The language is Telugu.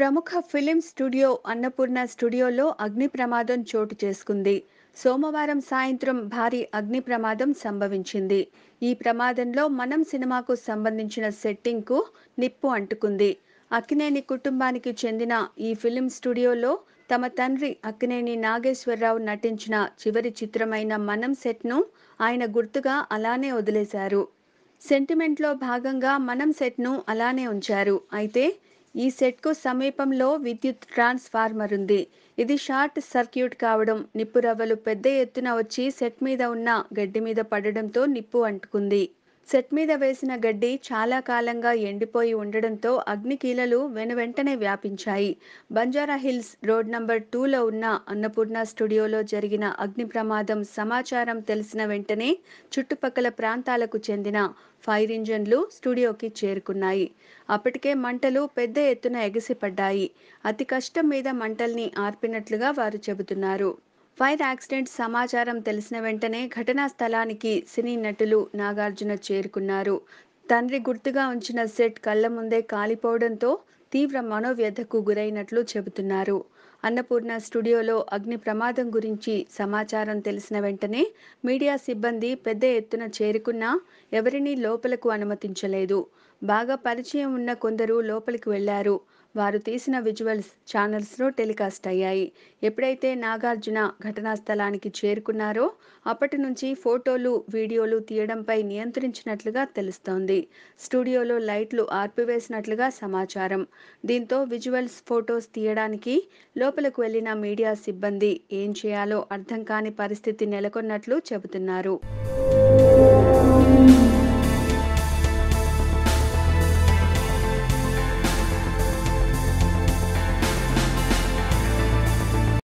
ప్రముఖ ఫిలిం స్టూడియో అన్నపూర్ణ స్టూడియోలో అగ్ని ప్రమాదం చోటు చేసుకుంది సోమవారం సాయంత్రం భారీ అగ్ని ప్రమాదం సంభవించింది ఈ ప్రమాదంలో మనం సినిమాకు సంబంధించిన సెట్టింగ్కు నిప్పు అంటుకుంది అక్కినేని కుటుంబానికి చెందిన ఈ ఫిలిం స్టూడియోలో తమ తండ్రి అక్కినేని నాగేశ్వరరావు నటించిన చివరి చిత్రమైన మనం సెట్ను ఆయన గుర్తుగా అలానే వదిలేశారు సెంటిమెంట్లో భాగంగా మనం సెట్ను అలానే ఉంచారు అయితే ఈ సెట్కు సమీపంలో విద్యుత్ ట్రాన్స్ఫార్మర్ ఉంది ఇది షార్ట్ సర్క్యూట్ కావడం నిప్పు రవ్వలు పెద్ద ఎత్తున వచ్చి సెట్ మీద ఉన్న గడ్డి మీద పడడంతో నిప్పు అంటుకుంది సెట్ మీద వేసిన గడ్డి చాలా కాలంగా ఎండిపోయి ఉండడంతో అగ్నికీలలు వెనువెంటనే వ్యాపించాయి బంజారా హిల్స్ రోడ్ నంబర్ టూలో ఉన్న అన్నపూర్ణ స్టూడియోలో జరిగిన అగ్ని ప్రమాదం సమాచారం తెలిసిన వెంటనే చుట్టుపక్కల ప్రాంతాలకు చెందిన ఫైర్ ఇంజన్లు స్టూడియోకి చేరుకున్నాయి అప్పటికే మంటలు పెద్ద ఎత్తున ఎగసిపడ్డాయి అతి కష్టం మీద మంటల్ని ఆర్పినట్లుగా వారు చెబుతున్నారు ఫైర్ యాక్సిడెంట్ సమాచారం తెలిసిన వెంటనే ఘటనా స్థలానికి సినీ నటులు నాగార్జున చేరుకున్నారు తండ్రి గుర్తుగా ఉంచిన సెట్ కళ్ళ ముందే కాలిపోవడంతో తీవ్ర మనోవ్యధకు గురైనట్లు చెబుతున్నారు అన్నపూర్ణ స్టూడియోలో అగ్ని ప్రమాదం గురించి సమాచారం తెలిసిన వెంటనే మీడియా సిబ్బంది పెద్ద ఎత్తున చేరుకున్నా ఎవరినీ లోపలకు అనుమతించలేదు బాగా పరిచయం ఉన్న కొందరు లోపలికి వెళ్లారు వారు తీసిన విజువల్స్ ఛానల్స్లో టెలికాస్ట్ అయ్యాయి ఎప్పుడైతే నాగార్జున ఘటనా స్థలానికి చేరుకున్నారో అప్పటి నుంచి ఫోటోలు వీడియోలు తీయడంపై నియంత్రించినట్లుగా తెలుస్తోంది స్టూడియోలో లైట్లు ఆర్పివేసినట్లుగా సమాచారం దీంతో విజువల్స్ ఫోటోస్ తీయడానికి లోపలకు వెళ్లిన మీడియా సిబ్బంది ఏం చేయాలో అర్థం కాని పరిస్థితి నెలకొన్నట్లు చెబుతున్నారు